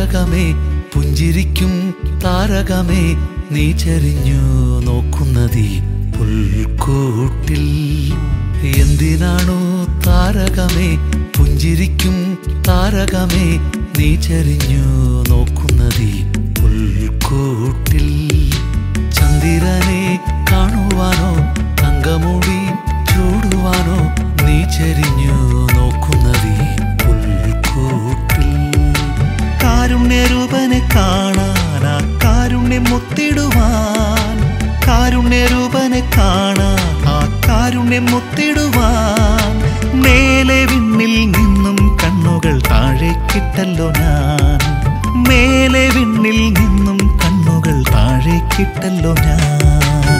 താരകമേ പുഞ്ചിരിക്കും താരകമേ നീ ചരിഞ്ഞു നോക്കുന്നതീ പുൽക്കൂട്ടിൽ എന്തിനാണോ താരകമേ പുഞ്ചിരിക്കും താരകമേ നീ ചരിഞ്ഞു നോക്കുന്നതീ പുൽക്കൂട്ടിൽ ചന്ദ്രനെ കാണുവാനോ തങ്കമുടി ചൂടുവാനോ നീ ചരിഞ്ഞു നോക്കുന്നതീ പുൽക്കൂട്ടിൽ കാരുണ്യരൂപനെ കാണാൻ ആ കാരുണ്യം മുത്തിടുവാൻ കാരുണ്യരൂപനെ കാണാൻ ആ കാരുണ്യം മുത്തിടുവാൻ മേലെ വിണ്ണിൽ നിന്നും കണ്ണുകൾ താഴേക്കിട്ടല്ലോ ഞാൻ മേലെ വിണ്ണിൽ നിന്നും കണ്ണുകൾ താഴേക്കിട്ടല്ലോ ഞാൻ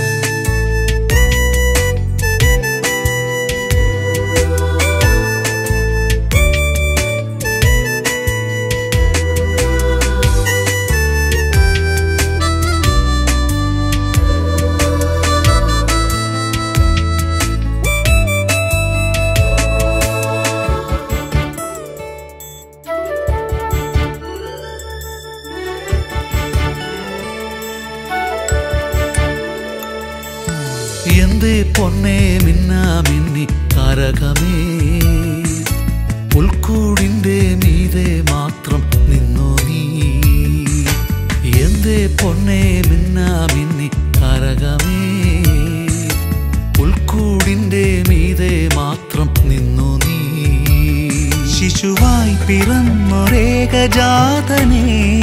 എന്തേ പൊന്നേ മിന്നാ മിന്നി താരകമേ പുൽക്കൂടിന്റെ മീതെ മാത്രം നിന്നു നീ എന്തേ പൊന്നേ മിന്നാ മിന്നി താരകമേ പുൽക്കൂടിന്റെ മീതെ മാത്രം നിന്നു നീ ശിശുവായി പിറന്നൊരേകജാതനെ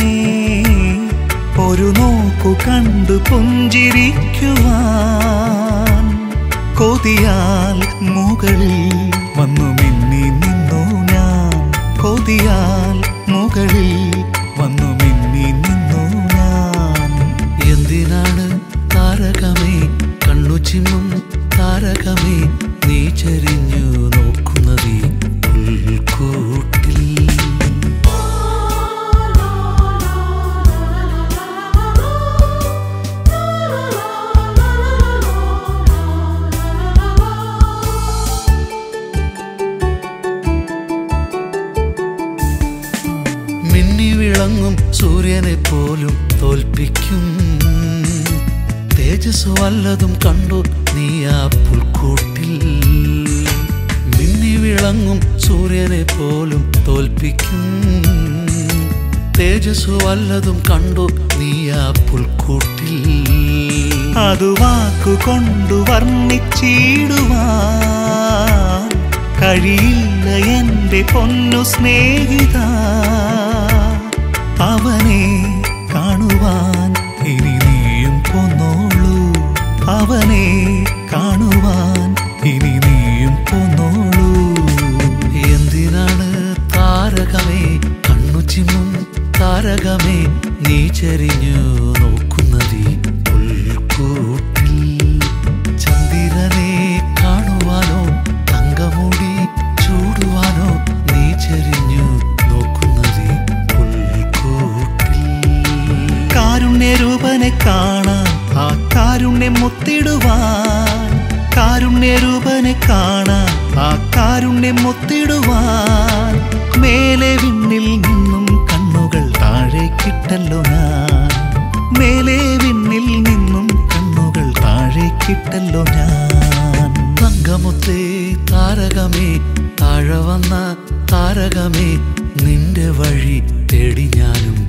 ഒരു നോക്കു കണ്ടു പുഞ്ചിരിക്കുവാൻ കൊതിയാൽ മുകളിൽ വന്നു മിന്നി നിന്നു ഞാൻ കൊതിയാൽ മുകളിൽ വന്നു മിന്നി നിന്നു ഞാൻ എന്തിനാണ് താരകമേ കണ്ണു ചിമ്മും താരകമേ നീ ചരിഞ്ഞു നോക്കുന്നതീ പുൽക്കൂട്ടിൽ മിന്നി വിളങ്ങും സൂര്യനെ പോലും തോൽപ്പിക്കും തേജസ് വല്ലതും കണ്ടു നീ ആ പുൽക്കൂട്ടിൽ മിന്നി വിളങ്ങും സൂര്യനെ പോലും തോൽപ്പിക്കും തേജസ് വല്ലതും കണ്ടു നീ ആ പുൽക്കൂട്ടിൽ അതു വാക്കുകൊണ്ടു വർണ്ണിച്ചിടുവാൻ കഴിയില്ല എന്റെ പൊന്നു സ്നേഹിത അവനെ കാണുവാൻ ഇനി നീയും പോന്നോളൂ അവനെ കാണുവാൻ ഇനി നീയും പോന്നോളൂ എന്തിനാണ് താരകമേ കണ്ണു ചിമ്മും താരകമേ നീ ചരിഞ്ഞു നോക്കുന്നതീ പുൽക്കൂട്ടിൽ ചന്ദ്രനെ കാണുവാനോ തങ്കമുടി ചൂടുവാനോ നീ ചരിഞ്ഞു നോക്കുന്നതീ പുൽക്കൂട്ടിൽ കാരുണ്യരൂപനെ കാണാൻ ആ കാരുണ്യം മുത്തിടുവാൻ കാരുണ്യരൂപനെ കാണാൻ ആ കാരുണ്യം മുത്തിടുവാൻ മേലെ വിണ്ണിൽ നിന്നും കണ്ണുകൾ താഴേക്കിട്ടല്ലോ ഞാൻ മേലെ വിണ്ണിൽ നിന്നും കണ്ണുകൾ താഴേക്കിട്ടല്ലോ ഞാൻ തങ്കമുത്തേ താരകമേ താഴെ വന്ന താരകമേ നിന്റെ വഴി തേടി ഞാനും